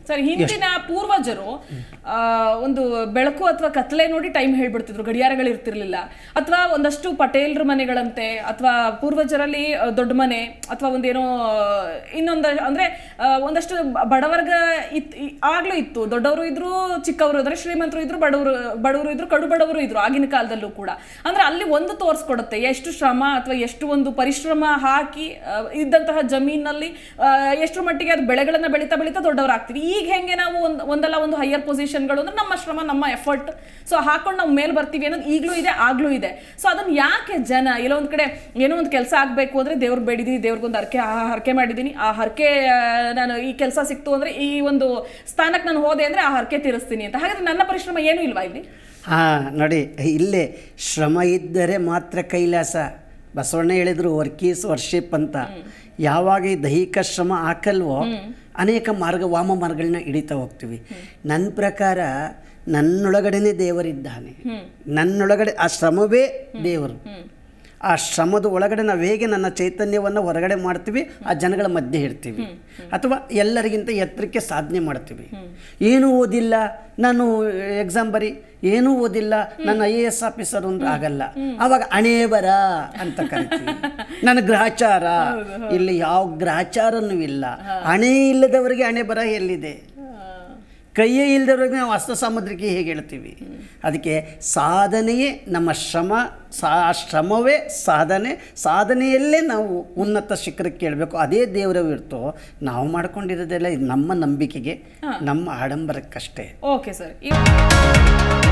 sir ಹಿಂದಿನ ಪೂರ್ವಜರು ಆ, ಒಂದು ಬೆಳಕು ಅಥವಾ ಕತ್ಲೆ ನೋಡಿ ಟೈಮ್ ಹೇಳ್ಬಿಡ್ತಿದ್ರು ಗಡಿಯಾರಗಳು ಇರ್ತಿರ್ಲಿಲ್ಲ ಅಥವಾ ಒಂದಷ್ಟು ಪಟೇಲ್ರ ಮನೆಗಳಂತೆ ಅಥವಾ ಪೂರ್ವಜರಲ್ಲಿ ಆ, ದೊಡ್ಡ ಮನೆ ಅಥವಾ ಒಂದೇನೋ ಇನ್ನೊಂದು ಅಂದ್ರೆ ಆ, ಒಂದಷ್ಟು ಬ- ಬಡವರ್ಗ ಇತ್ ಇ- ಆಗ್ಲೂ ಇತ್ತು ದೊಡ್ಡವರು ಇದ್ರು ಚಿಕ್ಕವರು ಅಂದ್ರೆ ಶ್ರೀಮಂತರು ಇದ್ರು ಬಡವರು ಬಡವರು ಇದ್ರು ಕಡು ಬಡವರು ಇದ್ರು ಆಗಿನ ಕಾಲದಲ್ಲೂ ಕೂಡ ಅಂದ್ರೆ ಅಲ್ಲಿ ಒಂದು ತೋರಿಸ್ಕೊಡುತ್ತೆ ಎಷ್ಟು ಶ್ರಮ ಅಥವಾ ಎಷ್ಟು ಒಂದು ಪರಿಶ್ರಮ ಹಾಕಿ ಆ, ಇದ್ದಂತಹ ಜಮೀನಲ್ಲಿ ಆ, ಎಷ್ಟರ ಮಟ್ಟಿಗೆ ಅದು ಬೆಳೆಗಳನ್ನ ಬೆಳೀತಾ ಬೆಳೀತಾ ದೊಡ್ಡವರಾಗ್ತೀವಿ ಈಗ ಹೆಂಗೆ ನಾವು ಒಂದು ಒಂದಲ್ಲ ಒಂದು ಹೈಯರ್ ಪೊಸಿಷನ್ಗಳು ಅಂದ್ರೆ ನಮ್ಮ ಶ್ರಮ ನಮ್ಮ ಎಫರ್ಟ್ ಸೊ ಹಾಕೊಂಡು ನಾವು ಮೇಲ್ ಬರ್ತೀವಿ ಅನ್ನೋದು ಈಗಲೂ ಇದೆ ಆಗ್ಲೂ ಇದೆ ಸೊ ಅದನ್ನ ಯಾಕೆ ಜನ ಎಲ್ಲೋ ಒಂದ್ ಕಡೆ ಏನೋ ಒಂದು ಕೆಲಸ ಆಗ್ಬೇಕು ಅಂದ್ರೆ ದೇವ್ರು ಬೇಡಿದೀನಿ ದೇವ್ರಿಗೊಂದು ಹರಕೆ ಆ ಹರಕೆ ಮಾಡಿದ್ದೀನಿ ಆ ಹರಕೆ ನಾನು ಈ ಕೆಲಸ ಸಿಕ್ತು ಅಂದ್ರೆ ಈ ಒಂದು ಸ್ಥಾನಕ್ಕೆ ನಾನು ಹೋದೆ ಅಂದ್ರೆ ಆ ಹರಕೆ ತೀರಿಸ್ತೀನಿ ಅಂತ ಹಾಗಾದ್ರೆ ನನ್ನ ಪರಿಶ್ರಮ ಏನೂ ಇಲ್ವಾ ಇಲ್ಲಿ ಹಾಂ ನೋಡಿ ಇಲ್ಲೇ ಶ್ರಮ ಇದ್ದರೆ ಮಾತ್ರ ಕೈಲಾಸ ಬಸವಣ್ಣ ಹೇಳಿದ್ರು ವರ್ಕೀಸ್ ವರ್ಷಿಪ್ ಅಂತ ಯಾವಾಗ ಈ ದೈಹಿಕ ಶ್ರಮ ಹಾಕಲ್ವೋ ಅನೇಕ ಮಾರ್ಗ ವಾಮ ಮಾರ್ಗಗಳನ್ನ ಹಿಡಿತಾ ಹೋಗ್ತೀವಿ ನನ್ನ ಪ್ರಕಾರ ನನ್ನೊಳಗಡೆನೇ ದೇವರಿದ್ದಾನೆ ನನ್ನೊಳಗಡೆ ಆ ಶ್ರಮವೇ ದೇವರು ಆ ಶ್ರಮದ ಒಳಗಡೆ ನಾವು ಹೇಗೆ ನನ್ನ ಚೈತನ್ಯವನ್ನು ಹೊರಗಡೆ ಮಾಡ್ತೀವಿ ಆ ಜನಗಳ ಮಧ್ಯೆ ಇಡ್ತೀವಿ ಅಥವಾ ಎಲ್ಲರಿಗಿಂತ ಎತ್ತರಕ್ಕೆ ಸಾಧನೆ ಮಾಡ್ತೀವಿ ಏನೂ ಓದಿಲ್ಲ ನಾನು ಎಕ್ಸಾಮ್ ಬರಿ ಏನೂ ಓದಿಲ್ಲ ನಾನು ಐ ಎ ಎಸ್ ಆಫೀಸರ್ ಅಂದ್ರೆ ಆಗಲ್ಲ ಅವಾಗ ಹಣೆ ಬರ ಅಂತ ಕರಿತೀವಿ ನನ್ನ ಗ್ರಹಚಾರ ಇಲ್ಲಿ ಯಾವ ಗ್ರಹಚಾರನೂ ಇಲ್ಲ ಹಣೆ ಇಲ್ಲದವರಿಗೆ ಹಣೆ ಬರ ಎಲ್ಲಿದೆ ಕೈಯೇ ಇಲ್ಲದವ್ರಿಗೆ ನಾವು ಹಸ್ತ ಸಾಮುದ್ರಿಕೆ ಹೇಗೆ ಹೇಳ್ತೀವಿ ಅದಕ್ಕೆ ಸಾಧನೆಯೇ ನಮ್ಮ ಶ್ರಮ ಸಾ ಆ ಶ್ರಮವೇ ಸಾಧನೆ ಸಾಧನೆಯಲ್ಲೇ ನಾವು ಉನ್ನತ ಶಿಖರಕ್ಕೆ ಕೇಳಬೇಕು ಅದೇ ದೇವರ ಇರ್ತೋ ನಾವು ಮಾಡ್ಕೊಂಡಿರೋದೆಲ್ಲ ಇದು ನಮ್ಮ ನಂಬಿಕೆಗೆ ನಮ್ಮ ಆಡಂಬರಕ್ಕಷ್ಟೇ ಓಕೆ ಸರ್